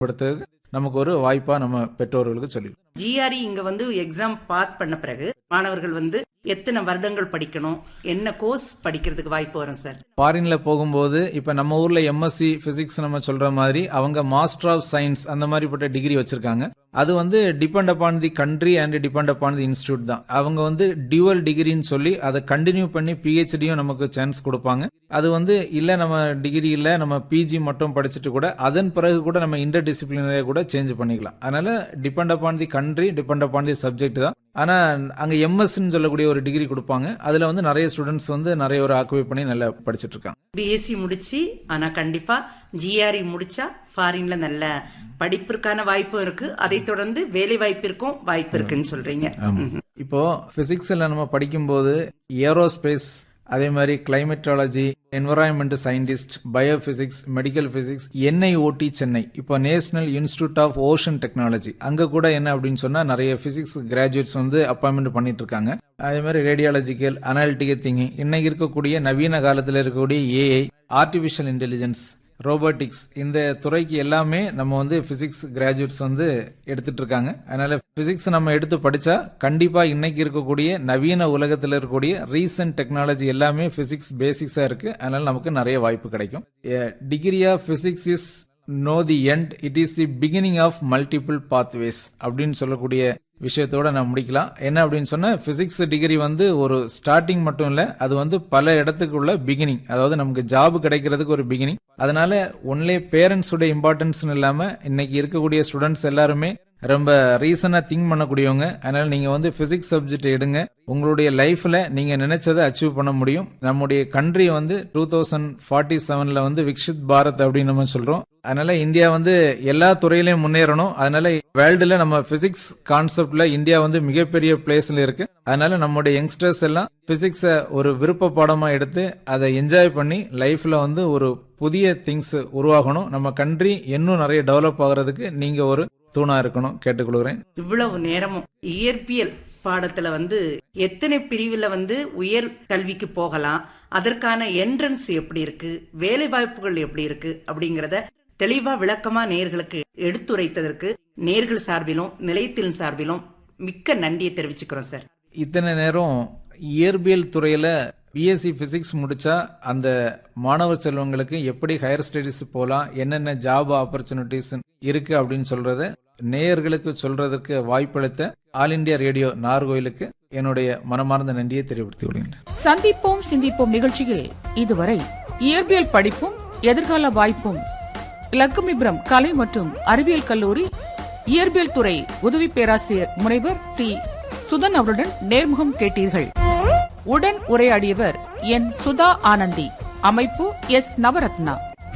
படுத்துறதுக்கு நமக்கு ஒரு வாய்ப்பா நம்ம பெற்றோர்களுக்கு சொல்லி ஜிஆர்இ இங்க வந்து எக்ஸாம் பாஸ் பண்ண பிறகு மாணவர்கள் வந்து எத்தனை வருடங்கள் படிக்கணும் என்ன கோர்ஸ் படிக்கிறதுக்கு வாய்ப்பு வரும் சார் ஃபாரின்ல போகும்போது இப்ப நம்ம ஊர்ல எம்எஸ்சி பிசிக்ஸ் நம்ம சொல்ற மாதிரி அவங்க மாஸ்டர் ஆஃப் சயின்ஸ் அந்த மாதிரிப்பட்ட டிகிரி வச்சிருக்காங்க அது வந்து depend upon the country and depend upon the institute தான் அவங்க வந்து டியூவல் டிகிரின்னு சொல்லி அதை கண்டினியூ பண்ணி பிஹெச்டியும் நமக்கு சான்ஸ் கொடுப்பாங்க அது வந்து இல்ல நம்ம டிகிரி இல்ல நம்ம பிஜி மட்டும் படிச்சுட்டு கூட அதன் பிறகு கூட நம்ம இன்டர் டிசிப்ளினரே கூட சேஞ்ச் பண்ணிக்கலாம் அதனால depend upon the country depend upon the subject தான் ஆனா அங்க எம்எஸ்ன்னு சொல்லக்கூடிய ஒரு டிகிரி கொடுப்பாங்க அதுல வந்து நிறைய ஸ்டூடெண்ட்ஸ் வந்து நிறைய ஒரு ஆக்குபை பண்ணி நல்லா படிச்சிட்டு இருக்காங்க பிஎஸ்சி முடிச்சு ஆனா கண்டிப்பா ஜிஆர்இ முடிச்சா ஃபாரின்ல நல்ல படிப்பிற்கான வாய்ப்பும் இருக்கு அதை தொடர்ந்து வேலை வாய்ப்பிற்கும் வாய்ப்பு இருக்குன்னு சொல்றீங்க ம்ஹும். இப்போ பிசிக்ஸ்ல நம்ம படிக்கும்போது ஏரோஸ்பேஸ் அதே மாதிரி climatology environment scientist biophysics medical physics NIOT Chennai இப்போ national institute of ocean technology அங்க கூட என்ன அப்படின்னு சொன்னா நிறைய பிசிக்ஸ் கிராஜுவேட்ஸ் வந்து அப்பாயின்மெண்ட் பண்ணிட்டு இருக்காங்க அதே மாதிரி ரேடியாலஜிக்கல் அனாலிட்டிக்கல் திங்கிங் இன்னைக்கு இருக்கக்கூடிய நவீன காலத்தில் இருக்கக்கூடிய ஏஐ ஆர்டிபிஷியல் இன்டெலிஜென்ஸ் ரோபோட்டிக்ஸ் இந்த துறைக்கு எல்லாமே நம்ம வந்து பிசிக்ஸ் கிராஜுவேட்ஸ் வந்து எடுத்துட்டு இருக்காங்க அதனால பிசிக்ஸ் நம்ம எடுத்து படிச்சா கண்டிப்பா இன்னைக்கு இருக்கக்கூடிய நவீன உலகத்தில் இருக்கக்கூடிய ரீசன்ட் டெக்னாலஜி எல்லாமே பிசிக்ஸ் பேசிக்ஸா இருக்கு அதனால நமக்கு நிறைய வாய்ப்பு கிடைக்கும் degree of physics is no the end it is the beginning of multiple pathways அப்படின்னு சொல்லக்கூடிய விஷயத்தோட நான் முடிக்கலாம் என்ன அப்படின்னு சொன்னா பிசிக்ஸ் டிகிரி வந்து ஒரு ஸ்டார்டிங் மட்டும் இல்ல அது வந்து பல இடத்துக்குள்ள பிகினிங் அதாவது நமக்கு ஜாப் கிடைக்கிறதுக்கு ஒரு பிகினிங் அதனால ஒன்லே பேரண்ட்ஸோட இம்பார்ட்டன்ஸ் இல்லாம இன்னைக்கு இருக்கக்கூடிய ஸ்டூடெண்ட்ஸ் எல்லாருமே ரொம்ப ரீசனா திங்க் பண்ணக்கூடியவங்க அதனால நீங்க வந்து பிசிக்ஸ் சப்ஜெக்ட் எடுங்க உங்களுடைய லைஃப்ல நீங்க நினைச்சதை அச்சீவ் பண்ண முடியும் நம்முடைய கண்ட்ரி வந்து டூ தௌசண்ட் ஃபார்ட்டி செவன்ல வந்து விக்ஷித் பாரத் அப்படின்னு நம்ம சொல்றோம் அதனால இந்தியா வந்து எல்லா துறையிலையும் முன்னேறணும் அதனால வேர்ல்டுல நம்ம பிசிக்ஸ் கான்செப்ட்ல இந்தியா வந்து மிகப்பெரிய பிளேஸ்ல இருக்கு அதனால நம்முடைய யங்ஸ்டர்ஸ் எல்லாம் பிசிக்ஸ ஒரு விருப்ப பாடமா எடுத்து அதை என்ஜாய் பண்ணி லைஃப்ல வந்து ஒரு புதிய திங்ஸ் உருவாகணும் நம்ம கண்ட்ரி இன்னும் நிறைய டெவலப் ஆகுறதுக்கு நீங்க ஒரு தூணா இருக்கணும் கேட்டுக்கொள்கிறேன் இவ்வளவு நேரமும் இயற்பியல் பாடத்துல வந்து எத்தனை பிரிவுல வந்து உயர் கல்விக்கு போகலாம் அதற்கான என்ட்ரன்ஸ் எப்படி இருக்கு வேலை வாய்ப்புகள் எப்படி இருக்கு அப்படிங்கறத தெளிவா விளக்கமா நேர்களுக்கு எடுத்துரைத்ததற்கு நேர்கள் சார்பிலும் நிலையத்தின் சார்பிலும் மிக்க நன்றியை தெரிவிச்சுக்கிறோம் சார் இத்தனை நேரம் இயற்பியல் துறையில பிஎஸ்சி பிசிக்ஸ் முடிச்சா அந்த மாணவர் செல்வங்களுக்கு எப்படி ஹையர் ஸ்டடீஸ் போலாம் என்னென்ன ஜாப் ஆப்பர்ச்சுனிட்டிஸ் இருக்கு அப்படின்னு சொல்றத நேயர்களுக்கு சொல்றதுக்கு வாய்ப்பளித்த ஆல் இண்டியா ரேடியோ நார்கோயிலுக்கு என்னுடைய மனமார்ந்த நன்றியை தெரிவித்துக் கொள்கின்றேன் சந்திப்போம் சிந்திப்போம் நிகழ்ச்சியில் இதுவரை இயற்பியல் படிப்பும் எதிர்கால வாய்ப்பும் லக்குமிபுரம் கலை மற்றும் அறிவியல் கல்லூரி இயற்பியல் துறை உதவி பேராசிரியர் முனைவர் டி சுதன் அவருடன் நேர்முகம் கேட்டீர்கள் உடன் உரையாடியவர் என் சுதா ஆனந்தி அமைப்பு S Navaratna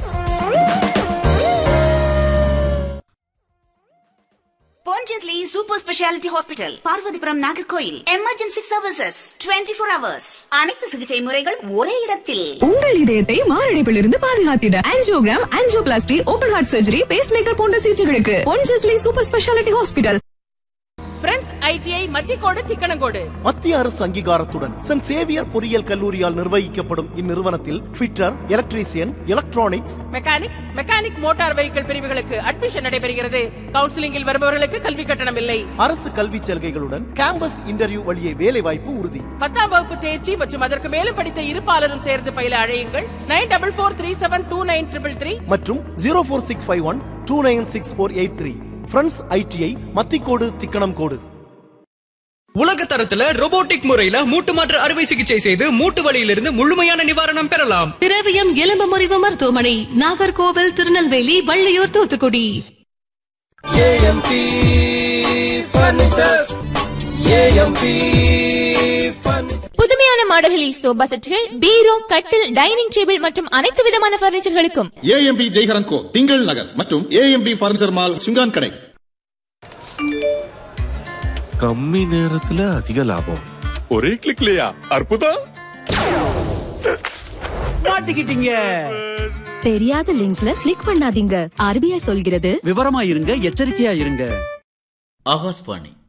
Pondicherry Super Speciality Hospital, Parvathipuram Nagercoil emergency services 24 four hours அனைத்து சிகிச்சை முறைகள் ஒரே இடத்தில் உங்கள் இதயத்தை மாரடைப்பிலிருந்து பாதுகாத்திட angiogram angioplasty open heart surgery pacemaker போன்ற சிகிச்சைகளுக்கு Ponjesly super speciality hospital friends ITI Mathicode Thickanamcode மத்திய அரசு அங்கீகாரத்துடன் சென்ட் சேவியர் பொறியியல் கல்லூரியால் நிர்வகிக்கப்படும் இந்நிறுவனத்தில் fitter electrician electronics mechanic mechanic motor vehicle பிரிவுகளுக்கு அட்மிஷன் நடைபெறுகிறது கவுன்சிலிங்கில் வருபவர்களுக்கு கல்வி கட்டணம் இல்லை அரசு கல்வி சலுகைகளுடன் கேம்பஸ் இன்டர்வியூ வழியே வேலை வாய்ப்பு உறுதி பத்தாம் வகுப்பு தேர்ச்சி மற்றும் அதற்கு மேலும் படித்த இருப்பாளரும் சேர்ந்து பயில அழையுங்கள் nine double four three seven two nine triple three மற்றும் zero four six five one two nine six four eight three friends ITI Mathicode Thickanamcode உலக தரத்துல robotic முறையில மூட்டு மாற்று அறுவை சிகிச்சை செய்து மூட்டு வலியிலிருந்து முழுமையான நிவாரணம் பெறலாம் திரவியம் எலும்பு முறிவு மருத்துவமனை நாகர்கோவில் திருநெல்வேலி வள்ளியூர் தூத்துக்குடி புதுமையான மாடல்களில் சோபா செட்டுகள் பீரோ கட்டில் டைனிங் டேபிள் மற்றும் அனைத்து விதமான பர்னிச்சர்களுக்கும் ஏஎம்பி ஜெய்ஹரன் கோ திங்கள் நகர் மற்றும் ஏஎம்பி பர்னிச்சர் மால் சுங்கான் கடை கம்மி நேரத்துல அதிக லாபம் ஒரே கிளிக்லயா அற்புதம் மாட்டிக்கிட்டீங்க தெரியாத லிங்க்ஸ்ல கிளிக் பண்ணாதீங்க ஆர்பிஐ சொல்கிறது விவரமா இருங்க எச்சரிக்கையா இருங்க ஆகாஷ்வாணி